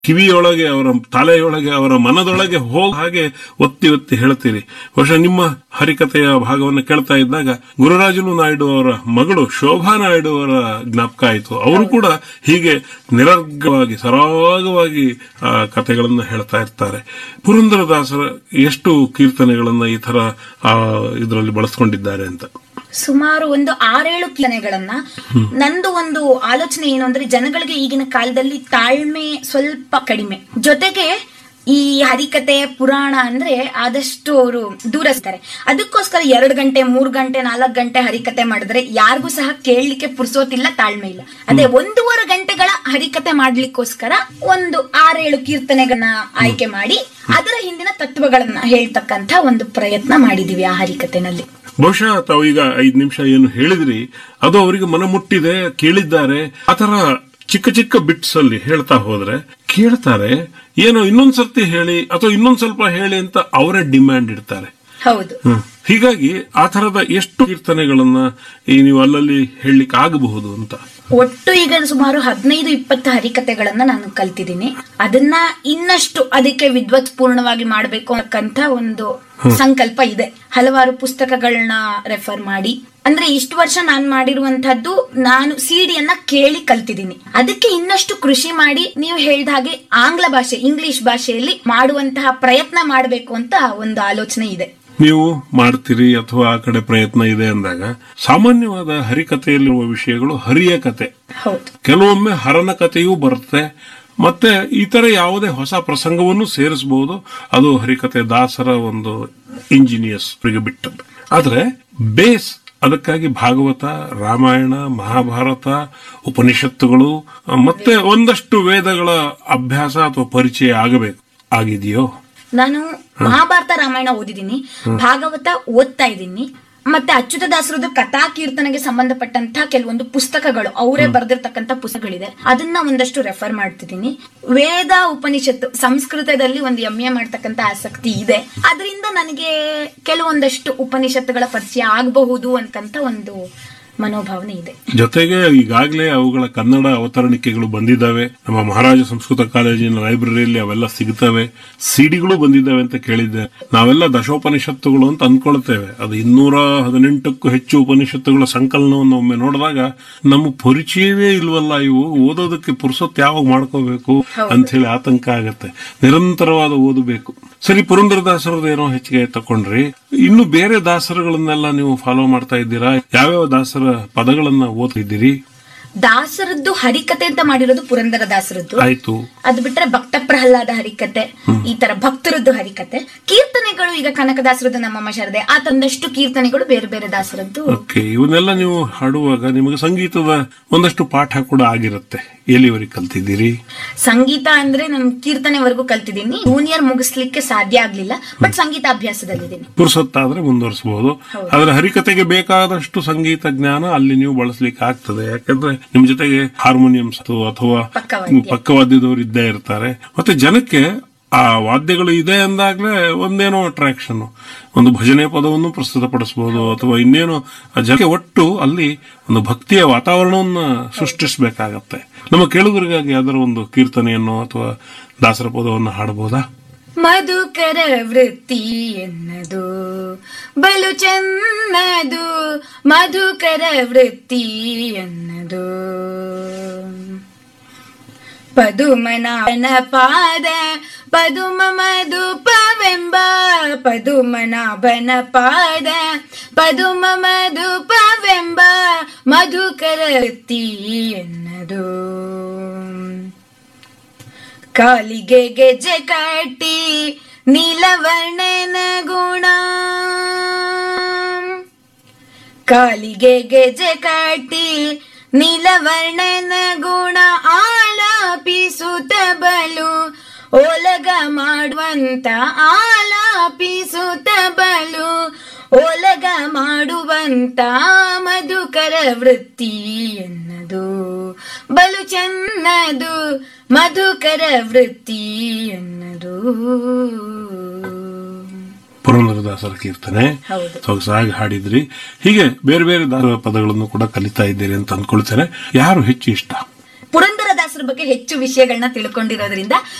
ಕಿವಿಯೊಳಗೆ ಅವರ ತಲೆಯೊಳಗೆ ಅವರ ಮನದೊಳಗೆ ಹೋಗ ಹಾಗೆ ಒತ್ತಿ ಒತ್ತಿ ಹೇಳ್ತೀರಿ ಬಹುಶಃ ನಿಮ್ಮ ಹರಿಕತೆಯ ಭಾಗವನ್ನು ಕೇಳ್ತಾ ಇದ್ದಾಗ ಗುರುರಾಜುಲು ನಾಯ್ಡು ಅವರ ಮಗಳು ಶೋಭಾ ನಾಯ್ಡು ಅವರ ಜ್ಞಾಪಕ ಆಯಿತು ಅವರು ಕೂಡ ಹೀಗೆ ನಿರರ್ಗವಾಗಿ ಸರಾಗವಾಗಿ ಆ, ಕಥೆಗಳನ್ನ ಹೇಳ್ತಾ ಇರ್ತಾರೆ ಪುರಂದರದಾಸರ ಎಷ್ಟು ಕೀರ್ತನೆಗಳನ್ನ ಈ ತರ ಇದರಲ್ಲಿ ಬಳಸ್ಕೊಂಡಿದ್ದಾರೆ ಅಂತ ಸುಮಾರು ಒಂದು ಆರೇಳು ಕೀರ್ತನೆಗಳನ್ನ ನಂದು ಒಂದು ಆಲೋಚನೆ ಏನು ಅಂದ್ರೆ ಜನಗಳಿಗೆ ಈಗಿನ ಕಾಲದಲ್ಲಿ ತಾಳ್ಮೆ ಸ್ವಲ್ಪ ಕಡಿಮೆ ಜೊತೆಗೆ ಈ ಹರಿಕತೆ ಪುರಾಣ ಅಂದ್ರೆ ಆದಷ್ಟು ಅವರು ದೂರ ಇರ್ತಾರೆ ಅದಕ್ಕೋಸ್ಕರ ಎರಡು ಗಂಟೆ ಮೂರ್ ಗಂಟೆ ನಾಲ್ಕು ಗಂಟೆ ಹರಿಕತೆ ಮಾಡಿದ್ರೆ ಯಾರಿಗೂ ಸಹ ಕೇಳಲಿಕ್ಕೆ ಪುರ್ಸೋತಿಲ್ಲ ತಾಳ್ಮೆ ಇಲ್ಲ ಅದೇ ಒಂದೂವರೆ ಗಂಟೆಗಳ ಹರಿಕತೆ ಮಾಡ್ಲಿಕ್ಕೋಸ್ಕರ ಒಂದು ಆರೇಳು ಕೀರ್ತನೆಗಳನ್ನ ಆಯ್ಕೆ ಮಾಡಿ ಅದರ ಹಿಂದಿನ ತತ್ವಗಳನ್ನ ಹೇಳ್ತಕ್ಕಂತ ಒಂದು ಪ್ರಯತ್ನ ಮಾಡಿದೀವಿ ಆ ಹರಿಕತೆನಲ್ಲಿ ಬಹುಶಃ ತಾವು ಈಗ ಐದ್ ನಿಮಿಷ ಏನು ಹೇಳಿದ್ರಿ ಅದು ಅವರಿಗೆ ಮನ ಮುಟ್ಟಿದೆ ಕೇಳಿದ್ದಾರೆ ಆತರ ಚಿಕ್ಕ ಚಿಕ್ಕ ಬಿಟ್ಸ್ ಅಲ್ಲಿ ಹೇಳ್ತಾ ಹೋದ್ರೆ ಕೇಳ್ತಾರೆ ಏನೋ ಇನ್ನೊಂದ್ ಸರ್ತಿ ಹೇಳಿ ಅಥವಾ ಇನ್ನೊಂದ್ ಸ್ವಲ್ಪ ಹೇಳಿ ಅಂತ ಅವರೇ ಡಿಮ್ಯಾಂಡ್ ಇಡ್ತಾರೆ ಹೌದು ಹ್ಮ್. ಹೀಗಾಗಿ ಆ ತರದ ಎಷ್ಟು ಕೀರ್ತನೆಗಳನ್ನ ಈ ನೀವು ಅಲ್ಲಲ್ಲಿ ಹೇಳಲಿಕ್ಕೆ ಆಗಬಹುದು ಅಂತ ಒಟ್ಟು ಈಗ ಸುಮಾರು ಹದಿನೈದು ಇಪ್ಪತ್ತು ಹರಿಕತೆಗಳನ್ನ ನಾನು ಕಲ್ತಿದ್ದೀನಿ ಅದನ್ನ ಇನ್ನಷ್ಟು ಅದಕ್ಕೆ ವಿದ್ವತ್ ಪೂರ್ಣವಾಗಿ ಮಾಡಬೇಕು ಅನ್ನಕ್ಕಂತ ಒಂದು ಸಂಕಲ್ಪ ಇದೆ ಹಲವಾರು ಪುಸ್ತಕಗಳನ್ನ ರೆಫರ್ ಮಾಡಿ ಅಂದ್ರೆ ಇಷ್ಟು ವರ್ಷ ನಾನು ಮಾಡಿರುವಂತಹದ್ದು ನಾನು ಸಿಡಿಯನ್ನ ಕೇಳಿ ಕಲ್ತಿದ್ದೀನಿ ಅದಕ್ಕೆ ಇನ್ನಷ್ಟು ಕೃಷಿ ಮಾಡಿ ನೀವು ಹೇಳ್ದ ಹಾಗೆ ಆಂಗ್ಲ ಭಾಷೆ ಇಂಗ್ಲಿಷ್ ಭಾಷೆಯಲ್ಲಿ ಮಾಡುವಂತಹ ಪ್ರಯತ್ನ ಮಾಡಬೇಕು ಅಂತ ಒಂದು ಆಲೋಚನೆ ಇದೆ ನೀವು ಮಾಡ್ತೀರಿ ಅಥವಾ ಆ ಕಡೆ ಪ್ರಯತ್ನ ಇದೆ ಅಂದಾಗ ಸಾಮಾನ್ಯವಾದ ಹರಿಕಥೆಯಲ್ಲಿರುವ ವಿಷಯಗಳು ಹರಿಯ ಕತೆ ಹೌದು ಕೆಲವೊಮ್ಮೆ ಹರನ ಕಥೆಯೂ ಬರುತ್ತೆ ಮತ್ತೆ ಇತರ ಯಾವುದೇ ಹೊಸ ಪ್ರಸಂಗವನ್ನು ಸೇರಿಸಬಹುದು ಅದು ಹರಿಕತೆ ದಾಸರ ಒಂದು ಇಂಜಿನಿಯಸ್ ಬಿಟ್ಟದ್ದು ಆದ್ರೆ ಬೇಸ್ ಅದಕ್ಕಾಗಿ ಭಾಗವತ ರಾಮಾಯಣ ಮಹಾಭಾರತ ಉಪನಿಷತ್ತುಗಳು ಮತ್ತೆ ಒಂದಷ್ಟು ವೇದಗಳ ಅಭ್ಯಾಸ ಅಥವಾ ಪರಿಚಯ ಆಗಬೇಕು ಆಗಿದೆಯೋ ನಾನು ಮಹಾಭಾರತ ರಾಮಾಯಣ ಓದಿದ್ದೀನಿ ಭಾಗವತ ಓದ್ತಾ ಇದ್ದೀನಿ ಮತ್ತೆ ಅಚ್ಯುತ ದಾಸರದ್ದು ಕಥಾ ಕೀರ್ತನೆಗೆ ಸಂಬಂಧಪಟ್ಟಂತ ಕೆಲವೊಂದು ಪುಸ್ತಕಗಳು ಅವರೇ ಬರೆದಿರ್ತಕ್ಕಂತ ಪುಸ್ತಕಗಳಿದೆ ಅದನ್ನ ಒಂದಷ್ಟು ರೆಫರ್ ಮಾಡ್ತಿದ್ದೀನಿ ವೇದ ಉಪನಿಷತ್ತು ಸಂಸ್ಕೃತದಲ್ಲಿ ಒಂದು ಎಂ ಎ ಮಾಡ್ತಕ್ಕಂತ ಆಸಕ್ತಿ ಇದೆ ಅದರಿಂದ ನನಗೆ ಕೆಲವೊಂದಷ್ಟು ಉಪನಿಷತ್ತುಗಳ ಪರಿಚಯ ಆಗಬಹುದು ಅಂತಂತ ಒಂದು ಮನೋಭಾವನೆ ಇದೆ ಜೊತೆಗೆ ಈಗಾಗಲೇ ಅವುಗಳ ಕನ್ನಡ ಅವತರಣಿಕೆಗಳು ಬಂದಿದ್ದಾವೆ ನಮ್ಮ ಮಹಾರಾಜ ಸಂಸ್ಕೃತ ಕಾಲೇಜಿನ ಲೈಬ್ರರಿಯಲ್ಲಿ ಅವೆಲ್ಲ ಸಿಗ್ತವೆ ಸಿಡಿಗಳು ಬಂದಿದ್ದಾವೆ ಅಂತ ಕೇಳಿದ್ದೆ ನಾವೆಲ್ಲ ದಶೋಪನಿಷತ್ತುಗಳು ಅಂತ ಅಂದ್ಕೊಳ್ತೇವೆ ಅದು ಇನ್ನೂರ ಹದಿನೆಂಟಕ್ಕೂ ಹೆಚ್ಚು ಉಪನಿಷತ್ತುಗಳ ಸಂಕಲನವನ್ನು ಒಮ್ಮೆ ನೋಡಿದಾಗ ನಮ್ಮ ಪರಿಚಯವೇ ಇಲ್ವಲ್ಲ ಇವು ಓದೋದಕ್ಕೆ ಪುರುಸೊತ್ತು ಯಾವಾಗ ಮಾಡ್ಕೋಬೇಕು ಅಂತ ಹೇಳಿ ಆತಂಕ ಆಗತ್ತೆ ನಿರಂತರವಾದ ಓದಬೇಕು ಸರಿ ಪುರಂದರದಾಸರದ್ದು ಏನೋ ಹೆಚ್ಚಿಗೆ ತಕೊಂಡ್ರಿ ಇನ್ನು ಬೇರೆ ದಾಸರುಗಳನ್ನೆಲ್ಲ ನೀವು ಫಾಲೋ ಮಾಡ್ತಾ ಇದ್ದೀರಾ ಯಾವ್ಯಾವ ದಾಸರ ಪದಗಳನ್ನ ಓದ್ತಿದ್ದೀರಿ ದಾಸರದ್ದು ಹರಿಕತೆ ಅಂತ ಮಾಡಿರೋದು ಪುರಂದರ ದಾಸರದ್ದು ಆಯ್ತು ಅದು ಬಿಟ್ರೆ ಭಕ್ತ ಪ್ರಹ್ಲಾದ ಹರಿಕತೆ ಈ ತರ ಭಕ್ತರದ್ದು ಹರಿಕತೆ ಕೀರ್ತನೆಗಳು ಈಗ ಕನಕದಾಸರದ್ದು ನಮ್ಮಮ್ಮ ಶಾರದೆ ಆ ತಂದಷ್ಟು ಕೀರ್ತನೆಗಳು ಬೇರೆ ಬೇರೆ ದಾಸರದ್ದು ಓಕೆ ಇವನ್ನೆಲ್ಲ ನೀವು ಹಾಡುವಾಗ ನಿಮಗೆ ಸಂಗೀತದ ಒಂದಷ್ಟು ಪಾಠ ಕೂಡ ಆಗಿರುತ್ತೆ ಎಲ್ಲಿವರೆಗೆ ಕಲ್ತಿದ್ದೀರಿ ಸಂಗೀತ ಅಂದ್ರೆ ನಾನು ಕೀರ್ತನೆವರೆಗೂ ಕಲ್ತಿದ್ದೀನಿ ಜೂನಿಯರ್ ಮುಗಿಸ್ಲಿಕ್ಕೆ ಸಾಧ್ಯ ಆಗ್ಲಿಲ್ಲ ಬಟ್ ಸಂಗೀತ ಅಭ್ಯಾಸದಲ್ಲಿದ್ದೀನಿ ಪುರುಸೊತ್ತಾದ್ರೆ ಮುಂದುವರಿಸಬಹುದು ಆದ್ರೆ ಹರಿಕತೆಗೆ ಬೇಕಾದಷ್ಟು ಸಂಗೀತ ಜ್ಞಾನ ಅಲ್ಲಿ ನೀವು ಬಳಸಲಿಕ್ಕೆ ಆಗ್ತದೆ ಯಾಕಂದ್ರೆ ನಿಮ್ ಜೊತೆಗೆ ಹಾರ್ಮೋನಿಯಂಸ್ ಅಥವಾ ಪಕ್ಕವಾದ್ಯ. ಪಕ್ಕವಾದ್ಯದವರು ಇದ್ದೇ ಇರ್ತಾರೆ ಮತ್ತೆ ಜನಕ್ಕೆ ಆ ವಾದ್ಯಗಳು ಇದೆ ಅಂದಾಗ್ಲೇ ಒಂದೇನೋ ಅಟ್ರಾಕ್ಷನ್ ಒಂದು ಭಜನೆ ಪದವನ್ನು ಪ್ರಸ್ತುತಪಡಿಸಬಹುದು ಅಥವಾ ಇನ್ನೇನೋ ಆ ಜನಕ್ಕೆ ಒಟ್ಟು ಅಲ್ಲಿ ಒಂದು ಭಕ್ತಿಯ ವಾತಾವರಣವನ್ನ ಸೃಷ್ಟಿಸಬೇಕಾಗತ್ತೆ ನಮ್ಮ ಕೇಳುಗರಿಗಾಗಿ ಯಾವ್ದಾರ ಒಂದು ಕೀರ್ತನೆಯನ್ನು ಅಥವಾ ದಾಸರ ಪದವನ್ನು ಹಾಡಬಹುದಾ ಮಧುಕರ ವೃತ್ತಿ ಎನ್ನದು ಬಲು ಚೆನ್ನದು ಮಧುಕರ ವೃತ್ತಿ ಎನ್ನದು ಪದುಮನಾಭನ ಪಾದ ಪದುಮ ಮಧುಪವೆಂಬ ಪದುಮನಾಭನ ಪಾದ ಪದುಮ ಮಧುಪವೆಂಬ ಮಧುಕರ ವೃತ್ತಿ ಎನ್ನದು ಕಾಲಿಗೆ ಗೆಜ್ಜೆ ಕಟ್ಟಿ ನೀಲವರ್ಣನ ಗುಣ ಕಾಲಿಗೆ ಗೆಜ್ಜೆ ಕಟ್ಟಿ ನೀಲವರ್ಣನ ಗುಣ ಆಲಾಪಿಸುತ್ತ ಬಲು ಓಲಗ ಮಾಡುವಂತ ಆಲಾಪಿಸುತ್ತ ಬಲು ಓಲಗ ಮಾಡುವಂತ ಮಧುಕರ ವೃತ್ತಿ ಎನ್ನದು ಬಲು ಚೆನ್ನದು ಮಧುಕರ ವೃತ್ತಿ ಎನ್ನದು ಪುರಂದರದಾಸರ ಕೀರ್ತನೆ ಹೌದು. ಸೊಗಸಾಗಿ ಹಾಡಿದ್ರಿ ಹೀಗೆ ಬೇರೆ ಬೇರೆ ದಾಸರ ಪದಗಳನ್ನು ಕೂಡ ಕಲಿತಾ ಇದ್ದೀರಿ ಅಂತ ಅನ್ಕೊಳ್ತೇನೆ ಯಾರು ಹೆಚ್ಚು ಇಷ್ಟ ಪುರಂದರದಾಸರ ಬಗ್ಗೆ ಹೆಚ್ಚು ವಿಷಯಗಳನ್ನ ತಿಳ್ಕೊಂಡಿರೋದ್ರಿಂದ